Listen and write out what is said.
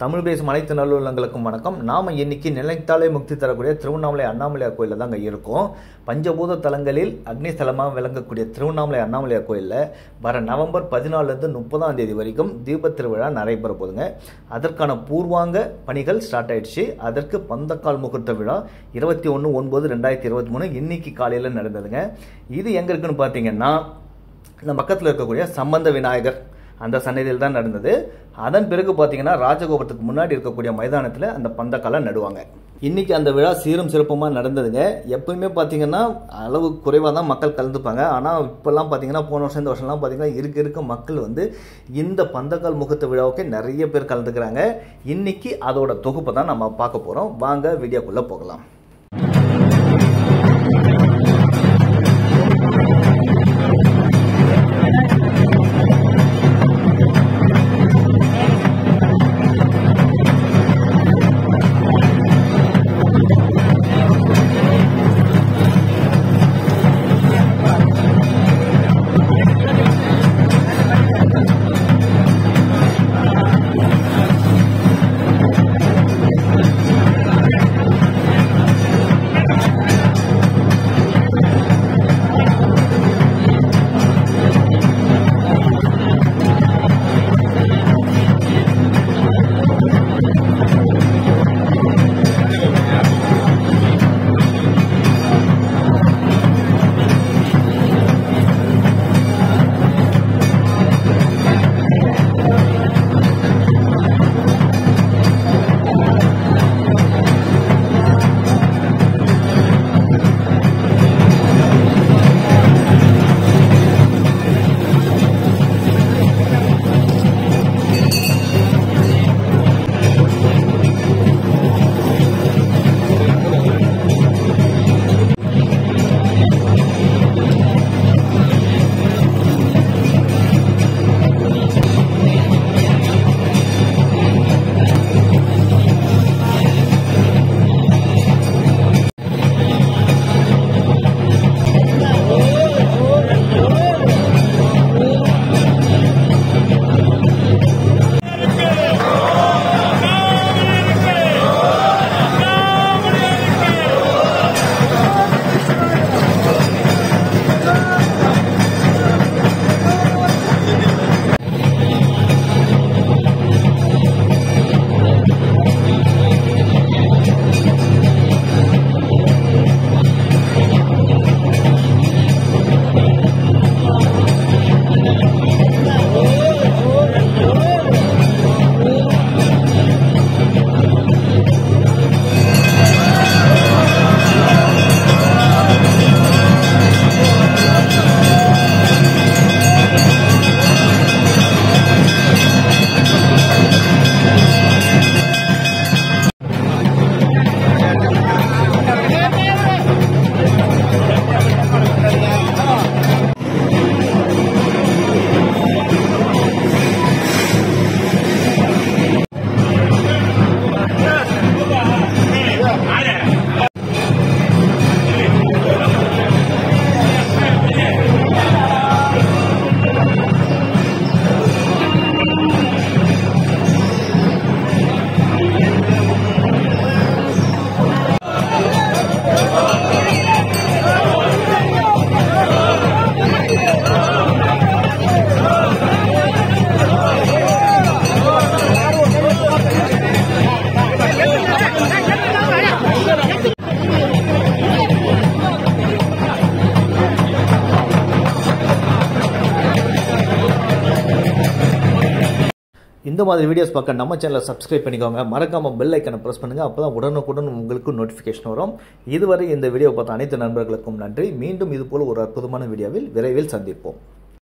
தமிழ் பேசும் அனைத்து நல்லுள்ளங்களுக்கும் வணக்கம் நாம இன்னைக்கு நிலைத்தாலே முக்தி தரக்கூடிய திருவண்ணாமலை அண்ணாமலையார் கோயிலில் தாங்க இருக்கோம் பஞ்சபூத தலங்களில் அக்னி ஸ்தலமாக விளங்கக்கூடிய திருவண்ணாமலை அண்ணாமலையார் கோயிலில் வர நவம்பர் பதினாலுலேருந்து முப்பதாம் தேதி வரைக்கும் தீபத் திருவிழா நடைபெற போகுதுங்க அதற்கான பூர்வாங்க பணிகள் ஸ்டார்ட் ஆயிடுச்சு அதற்கு பந்தக்கால் முகூர்த்த விழா இருபத்தி ஒன்று ஒன்பது ரெண்டாயிரத்தி இருபத்தி மூணு இன்னைக்கு காலையில் நடந்ததுங்க இது எங்கே இருக்குன்னு பார்த்தீங்கன்னா இந்த பக்கத்தில் இருக்கக்கூடிய சம்பந்த விநாயகர் அந்த சன்னதியில் தான் நடந்தது அதன் பிறகு பார்த்தீங்கன்னா ராஜகோபுரத்துக்கு முன்னாடி இருக்கக்கூடிய மைதானத்தில் அந்த பந்தக்காலை நடுவாங்க இன்னைக்கு அந்த விழா சீரும் சிறப்புமாக நடந்ததுங்க எப்பவுமே பார்த்தீங்கன்னா அளவு குறைவாக தான் மக்கள் கலந்துப்பாங்க ஆனால் இப்போல்லாம் பார்த்தீங்கன்னா போன வருஷம் இந்த வருஷம்லாம் பார்த்தீங்கன்னா இருக்க இருக்க மக்கள் வந்து இந்த பந்தக்கால் முகத்து விழாவுக்கு நிறைய பேர் கலந்துக்கிறாங்க இன்னைக்கு அதோட தொகுப்பை தான் நம்ம பார்க்க போகிறோம் வாங்க வீடியோக்குள்ளே போகலாம் இந்த மாதிரி வீடியோஸ் பார்க்க நம்ம சேனலை சப்ஸ்கிரைப் பண்ணிக்கோங்க மறக்காம பெல் ஐக்கனை ப்ரெஸ் பண்ணுங்க அப்பதான் உடனுக்குடன் உங்களுக்கு நோட்டிஃபிகேஷன் வரும் இதுவரை இந்த வீடியோ பார்த்த அனைத்து நண்பர்களுக்கும் நன்றி மீண்டும் இது போல ஒரு அற்புதமான வீடியோவில் விரைவில் சந்திப்போம்